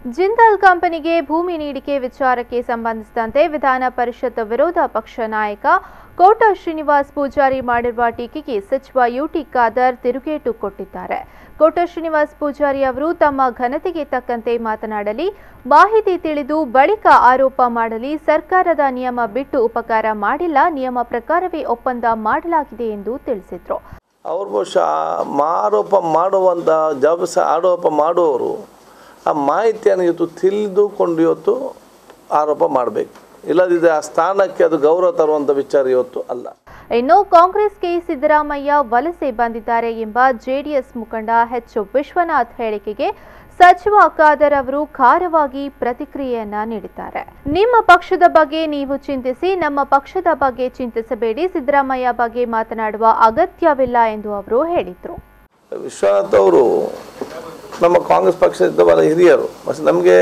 ಜಿಂದಾಲ್ ಕಂಪನಿಗೆ ಭೂಮಿ ನೀಡಿಕೆ ವಿಚಾರಕ್ಕೆ ಸಂಬಂಧಿಸಿದಂತೆ ವಿಧಾನ ಪರಿಷತ್ ವಿರೋಧ ಪಕ್ಷ ನಾಯಕ ಕೋಟ ಶ್ರೀನಿವಾಸ್ ಪೂಜಾರಿ ಮಾಡಿರುವ ಟೀಕೆಗೆ ಸಚಿವ ಯುಟಿ ಖಾದರ್ ತಿರುಗೇಟು ಕೊಟ್ಟಿದ್ದಾರೆ ಕೋಟ ಶ್ರೀನಿವಾಸ್ ಪೂಜಾರಿ ಅವರು ತಮ್ಮ ಘನತೆಗೆ ತಕ್ಕಂತೆ ಮಾತನಾಡಲಿ ಮಾಹಿತಿ ತಿಳಿದು ಬಳಿಕ ಆರೋಪ ಮಾಡಲಿ ಸರ್ಕಾರದ ನಿಯಮ ಬಿಟ್ಟು ಉಪಕಾರ ಮಾಡಿಲ್ಲ ನಿಯಮ ಪ್ರಕಾರವೇ ಒಪ್ಪಂದ ಮಾಡಲಾಗಿದೆ ಎಂದು ತಿಳಿಸಿದರು ಅವ್ರು ಬಹುಶಃ ಆರೋಪ ಮಾಡುವಂಥ ಜವಾಬ್ಸ ಆರೋಪ ಮಾಡುವವರು ಆ ಮಾಹಿತಿಯನ್ನು ಇವತ್ತು ತಿಳಿದುಕೊಂಡು ಇವತ್ತು ಆರೋಪ ಮಾಡಬೇಕು ಇಲ್ಲದಿದ್ದರೆ ಆ ಸ್ಥಾನಕ್ಕೆ ಅದು ಗೌರವ ತರುವಂಥ ವಿಚಾರ ಇವತ್ತು ಅಲ್ಲ ಇನ್ನು ಕಾಂಗ್ರೆಸ್ಗೆ ಸಿದ್ದರಾಮಯ್ಯ ವಲಸೆ ಬಂದಿದ್ದಾರೆ ಎಂಬ ಜೆಡಿಎಸ್ ಮುಖಂಡ ಎಚ್ ವಿಶ್ವನಾಥ್ ಹೇಳಿಕೆಗೆ ಸಚಿವ ಖಾದರ್ ಅವರು ಖಾರವಾಗಿ ಪ್ರತಿಕ್ರಿಯೆಯನ್ನ ನೀಡಿದ್ದಾರೆ ನಿಮ್ಮ ಪಕ್ಷದ ಬಗ್ಗೆ ನೀವು ಚಿಂತಿಸಿ ನಮ್ಮ ಪಕ್ಷದ ಬಗ್ಗೆ ಚಿಂತಿಸಬೇಡಿ ಸಿದ್ದರಾಮಯ್ಯ ಬಗ್ಗೆ ಮಾತನಾಡುವ ಅಗತ್ಯವಿಲ್ಲ ಎಂದು ಅವರು ಹೇಳಿದರು ವಿಶ್ವನಾಥ್ ಅವರು ನಮ್ಮ ಕಾಂಗ್ರೆಸ್ ಪಕ್ಷದ ಬಹಳ ಹಿರಿಯರು ಮತ್ತು ನಮಗೆ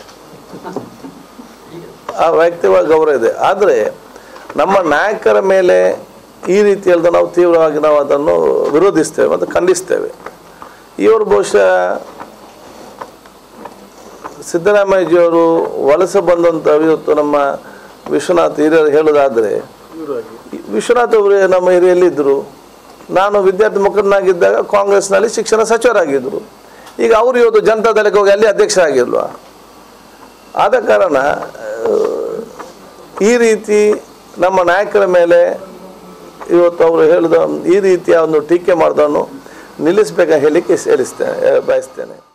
ಆ ವ್ಯಕ್ತಿಗಳ ಗೌರವ ಇದೆ ಆದರೆ ನಮ್ಮ ನಾಯಕರ ಮೇಲೆ ಈ ರೀತಿ ಹೇಳಿದ ನಾವು ತೀವ್ರವಾಗಿ ನಾವು ಅದನ್ನು ವಿರೋಧಿಸ್ತೇವೆ ಮತ್ತು ಖಂಡಿಸ್ತೇವೆ ಇವರು ಬಹುಶಃ ಸಿದ್ದರಾಮಯ್ಯಜಿಯವರು ವಲಸೆ ಬಂದಂಥ ಇವತ್ತು ನಮ್ಮ ವಿಶ್ವನಾಥ್ ಹಿರಿಯರು ಹೇಳೋದಾದರೆ ವಿಶ್ವನಾಥ್ ಅವರು ನಮ್ಮ ಹಿರಿಯಲ್ಲಿದ್ದರು ನಾನು ವಿದ್ಯಾರ್ಥಿ ಮುಖಂಡನಾಗಿದ್ದಾಗ ಕಾಂಗ್ರೆಸ್ನಲ್ಲಿ ಶಿಕ್ಷಣ ಸಚಿವರಾಗಿದ್ದರು ಈಗ ಅವರು ಇವತ್ತು ಜನತಾದಳಕ್ಕೆ ಹೋಗಿ ಅಲ್ಲಿ ಅಧ್ಯಕ್ಷರಾಗಿಲ್ವಾ ಆದ ಕಾರಣ ಆ, ಈ ರೀತಿ ನಮ್ಮ ನಾಯಕರ ಮೇಲೆ ಇವತ್ತು ಅವರು ಹೇಳಿದ ಈ ರೀತಿಯ ಒಂದು ಟೀಕೆ ಮಾಡಿದವನ್ನು ನಿಲ್ಲಿಸಬೇಕಂತ ಹೇಳಲಿಕ್ಕೆ ಹೇಳಿಸ್ತೇನೆ ಬಯಸ್ತೇನೆ